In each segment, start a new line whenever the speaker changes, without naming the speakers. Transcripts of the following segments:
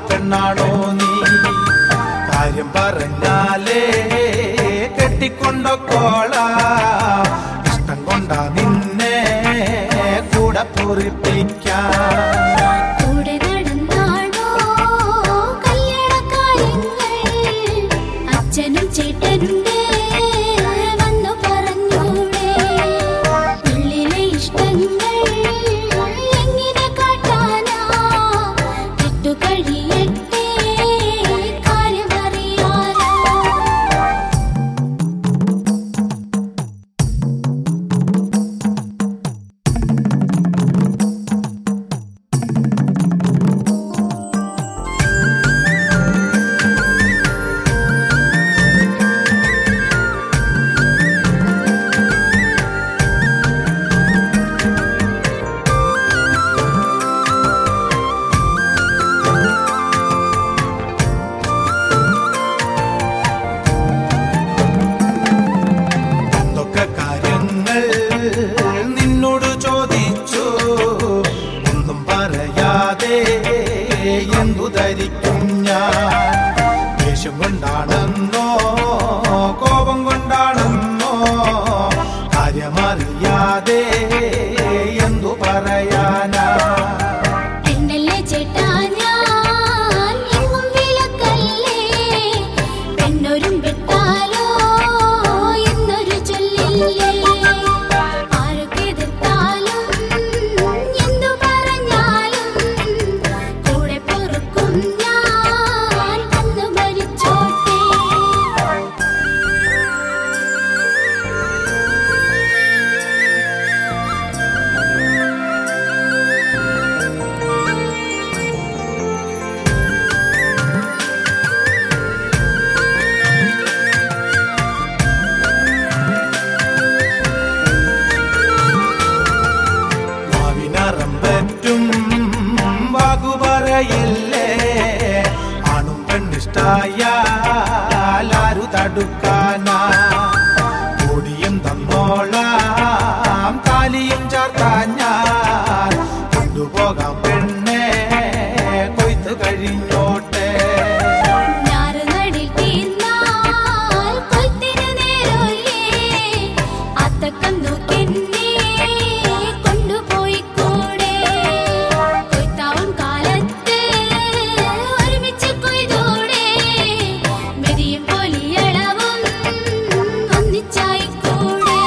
പൊട്ടിപ്പെണ്ണാണോ നീ കാര്യം പറഞ്ഞാലേ കെട്ടിക്കൊണ്ടോക്കോള ഇഷ്ടം കൊണ്ടാ നിന്നെ കൂടെ പൊറിപ്പിക്കാൻ
കൂടെ നടന്നാണോ കല്യാണക്കാര്യങ്ങൾ അച്ഛനും ചേട്ടനുണ്ട് വന്നു പറഞ്ഞൂടെ ഉള്ളിലെ ഇഷ്ടങ്ങൾ എങ്ങനെ കാട്ടാനാ കിട്ടു കഴിയട്ടെ കാര്യമറിയാലോ
എന്തൊക്കെ കാര്യങ്ങൾ നിന്നോട് ചോദിച്ചു ഒന്നും പറയാതെ എന്തു ധരിക്കും ഞാൻ ദേഷ്യം കൊണ്ടാണെന്നോ കോപം കൊണ്ടാണെന്നോ കാര്യമറിയാതെ എന്തു പറയാനാ
പെണ്ണല്ലേ ചേട്ടാ ഞാൻ എങ്ങും വിളക്കല്ലേ പെണ്ണൊരും വിട്ടാലോ എന്നൊരു ചൊല്ലില്ലേ ആരൊക്കെ എതിർത്താലും എന്തു പറഞ്ഞാലും കൂടെ പൊറുക്കും ഞാൻ അന്ന് മരിച്ചോട്ടെ
നാവിനറം പറ്റും വാകു പറയില്ലേ ആണും പെണ്ണിഷ്ടായാൽ ആരു തടുക്കാനാ കൊടിയും തന്നോളാം കാലിയും ചാർത്താൻ ഞാൻ കൊണ്ടുപോകാം പെണ്ണെ കൊയ്ത്ത് കഴിഞ്ഞോട്ടെ
ഞാറ് നടിൽ തീർന്നാൽ കൊയ്ത്തിന് നേരമല്ലേ അത്തക്കം നോക്കെന്നെ കൊണ്ടുപോയി കൂടെ കൊയ്ത്താവും കാലത്ത് ഒരുമിച്ച് കൊയ്തൂടെ മെതിയും പൊലിയളവും ഒന്നിച്ചായി കൂടെ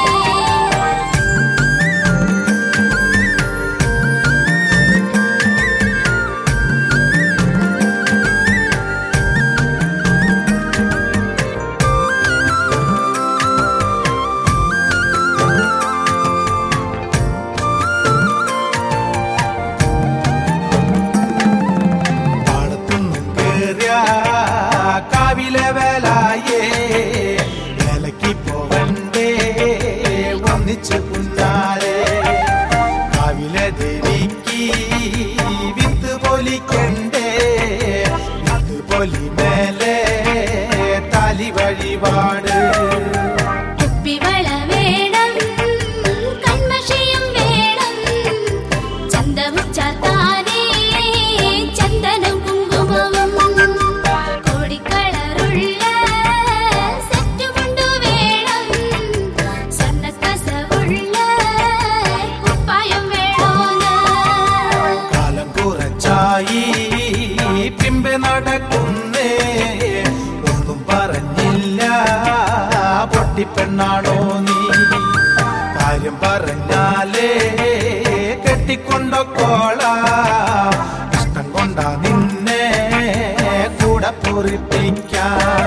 പാടത്തുനിന്നും കേറിയ കാവിലെ വേലായേ വേലയ്ക്ക് പോകണ്ടേ ഒന്നിച്ച് പുന്നാരെ കാവിലെ ദേവിക്ക് വിത്ത് പൊലിക്കണ്ടേ വിത്ത് പൊലി മേലെ താലി വഴിപാട്
കുപ്പിവള വേണം കൺമഷിയും വേണം ചന്തവും ചാത്താനേ ചന്ദനം കുങ്കുമവും കോടിക്കളറുള്ള സെറ്റ് കൊണ്ടു വേണം സ്വർണ്ണക്കസവുള്ള കുപ്പായം വേണോന്ന്
കാലം കുറച്ചായി പിമ്പെ നടക്കുന്നേ ഒന്നും പറഞ്ഞില്ല പൊട്ടിപ്പെണ്ണാണോ നീ കാര്യം പറഞ്ഞാലേ കെട്ടിക്കൊണ്ടോക്കോള ഇഷ്ടം കൊണ്ടാ നിന്നെ കൂടെ പൊറിപ്പിക്കാൻ